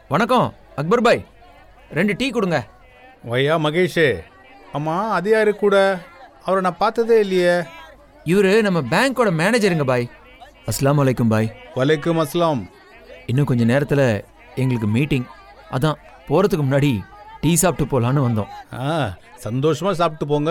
வணக்கம் அக்பர் பாய் ரெண்டு டீ கொடுங்க வையா மகேஷே அம்மா அது யாரு கூட அவரை நான் பார்த்ததே இல்லையே இவரு நம்ம பேங்க்கோட மேனேஜருங்க பாய் அஸ்ஸலாமு அலைக்கும் பாய் வலைக்கும் அஸ்லாம் இன்னும் கொஞ்ச நேரத்தில் எங்களுக்கு மீட்டிங் அதான் போகிறதுக்கு முன்னாடி டீ சாப்பிட்டு போகலான்னு வந்தோம் ஆ சந்தோஷமா சாப்பிட்டு போங்க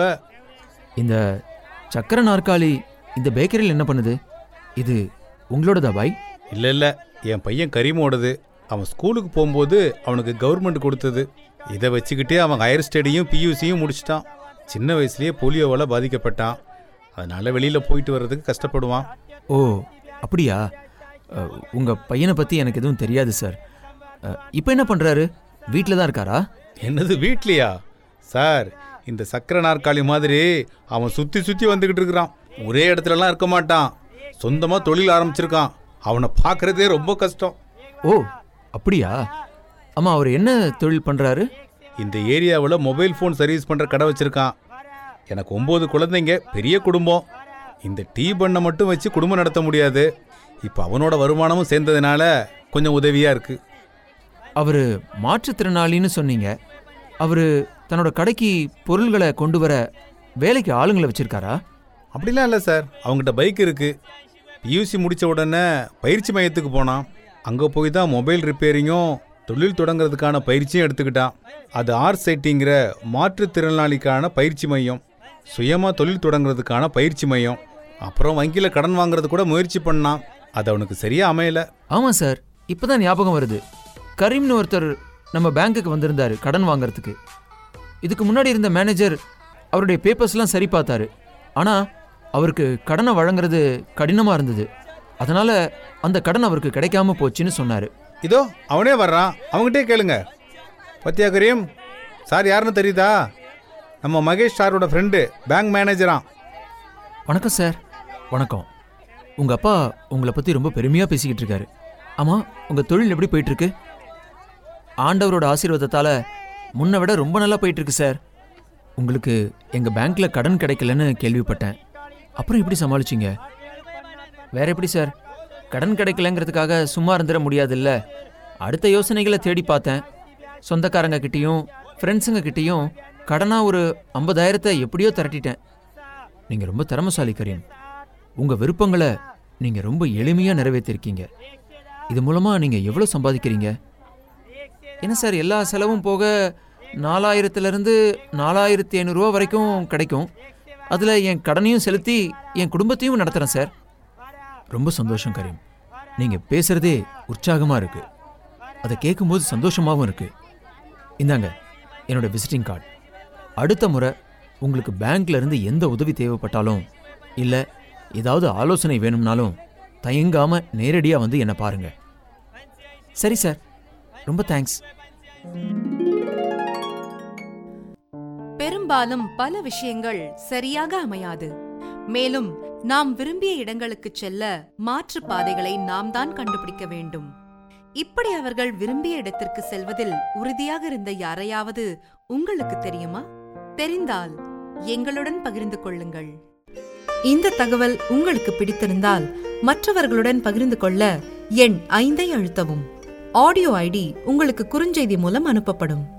இந்த சக்கர நாற்காலி இந்த பேக்கரியில் என்ன பண்ணுது இது உங்களோடதா பாய் இல்லை இல்லை என் பையன் கரீமோடது அவன் ஸ்கூலுக்கு போகும்போது அவனுக்கு கவர்மெண்ட் கொடுத்தது இதை வச்சுக்கிட்டே அவன் ஹையர் ஸ்டடியும் பியூசியும் முடிச்சிட்டான் சின்ன வயசுலயே போலியோவால் பாதிக்கப்பட்டான் அதனால வெளியில் போயிட்டு வர்றதுக்கு கஷ்டப்படுவான் ஓ அப்படியா அஹ், உங்க பையனை பற்றி எனக்கு எதுவும் தெரியாது சார் இப்போ என்ன பண்ணுறாரு வீட்டில் தான் இருக்காரா என்னது வீட்லையா சார் இந்த சக்கர நாற்காலி மாதிரி அவன் சுற்றி சுற்றி வந்துக்கிட்டு இருக்கிறான் ஒரே இடத்துலலாம் இருக்க மாட்டான் சொந்தமாக தொழில் ஆரம்பிச்சிருக்கான் அவனை பார்க்கறதே ரொம்ப கஷ்டம் ஓ அப்படியா ஆமா அவர் என்ன தொழில் பண்ணுறாரு இந்த ஏரியாவில் மொபைல் ஃபோன் சர்வீஸ் பண்ணுற கடை வச்சிருக்கான் எனக்கு ஒம்பது குழந்தைங்க பெரிய குடும்பம் இந்த டீ பண்ணை மட்டும் வச்சு குடும்பம் நடத்த முடியாது இப்போ அவனோட வருமானமும் சேர்ந்ததுனால கொஞ்சம் உதவியாக இருக்குது அவர் மாற்றுத்திறனாளின்னு சொன்னீங்க அவர் தன்னோட கடைக்கு பொருள்களை கொண்டு வர வேலைக்கு ஆளுங்களை வச்சிருக்காரா அப்படிலாம் இல்லை சார் அவங்ககிட்ட பைக் இருக்கு பியூசி முடிச்ச உடனே பயிற்சி மையத்துக்கு போனான் அங்கே போய் தான் மொபைல் ரிப்பேரிங்கும் தொழில் தொடங்குறதுக்கான பயிற்சியும் எடுத்துக்கிட்டான் அது ஆர் சைட்டிங்கிற மாற்றுத்திறனாளிக்கான பயிற்சி மையம் சுயமாக தொழில் தொடங்குறதுக்கான பயிற்சி மையம் அப்புறம் வங்கியில் கடன் வாங்குறது கூட முயற்சி பண்ணான் அது அவனுக்கு சரியா அமையல ஆமாம் சார் இப்போதான் ஞாபகம் வருது கரீம்னு ஒருத்தர் நம்ம பேங்க்குக்கு வந்திருந்தாரு கடன் வாங்குறதுக்கு இதுக்கு முன்னாடி இருந்த மேனேஜர் அவருடைய பேப்பர்ஸ்லாம் சரி பார்த்தாரு ஆனால் அவருக்கு கடனை வழங்குறது கடினமாக இருந்தது அதனால அந்த கடன் அவருக்கு கிடைக்காம போச்சுன்னு சொன்னார் இதோ அவனே வர்றான் அவங்ககிட்டே கேளுங்க பத்தியா கரீம் சார் யாருன்னு தெரியுதா நம்ம மகேஷ் சாரோட ஃப்ரெண்டு பேங்க் மேனேஜரா வணக்கம் சார் வணக்கம் உங்க அப்பா உங்களை பத்தி ரொம்ப பெருமையா பேசிக்கிட்டு இருக்காரு ஆமா உங்க தொழில் எப்படி போயிட்டு இருக்கு ஆண்டவரோட ஆசீர்வாதத்தால முன்ன விட ரொம்ப நல்லா போயிட்டு இருக்கு சார் உங்களுக்கு எங்க பேங்க்ல கடன் கிடைக்கலன்னு கேள்விப்பட்டேன் அப்புறம் எப்படி சமாளிச்சீங்க வேற எப்படி சார் கடன் கிடைக்கலங்கிறதுக்காக சும்மா இருந்துட முடியாதுல்ல அடுத்த யோசனைகளை தேடி பார்த்தேன் சொந்தக்காரங்க கிட்டேயும் ஃப்ரெண்ட்ஸுங்க கிட்டேயும் கடனா ஒரு ஐம்பதாயிரத்தை எப்படியோ திரட்டிட்டேன் நீங்க ரொம்ப திறமசாலி கரீம் உங்க விருப்பங்களை நீங்க ரொம்ப எளிமையா நிறைவேற்றிருக்கீங்க இது மூலமா நீங்க எவ்வளவு சம்பாதிக்கிறீங்க என்ன சார் எல்லா செலவும் போக நாலாயிரத்துல இருந்து நாலாயிரத்தி ஐநூறுரூவா வரைக்கும் கிடைக்கும் அதுல என் கடனையும் செலுத்தி என் குடும்பத்தையும் நடத்துறேன் சார் ரொம்ப சந்தோஷம் கரீம் நீங்க பேசுறதே உற்சாகமா இருக்கு அதை கேட்கும்போது சந்தோஷமாவும் இருக்கு இந்தாங்க என்னோட விசிட்டிங் கார்டு அடுத்த முறை உங்களுக்கு பேங்க்ல இருந்து எந்த உதவி தேவைப்பட்டாலும் இல்ல ஏதாவது ஆலோசனை வேணும்னாலும் தயங்காம நேரடியா வந்து என்ன பாருங்க சரி சார் ரொம்ப தேங்க்ஸ் பெரும்பாலும் பல விஷயங்கள் சரியாக அமையாது மேலும் நாம் விரும்பிய இடங்களுக்கு செல்ல மாற்று பாதைகளை நாம் தான் கண்டுபிடிக்க வேண்டும் இப்படி அவர்கள் விரும்பிய இடத்திற்கு செல்வதில் உறுதியாக இருந்த யாரையாவது உங்களுக்கு தெரியுமா தெரிந்தால் எங்களுடன் பகிர்ந்து கொள்ளுங்கள் இந்த தகவல் உங்களுக்கு பிடித்திருந்தால் மற்றவர்களுடன் பகிர்ந்து கொள்ள எண் ஐந்தை அழுத்தவும் ஆடியோ ஐடி உங்களுக்கு குறுஞ்செய்தி மூலம் அனுப்பப்படும்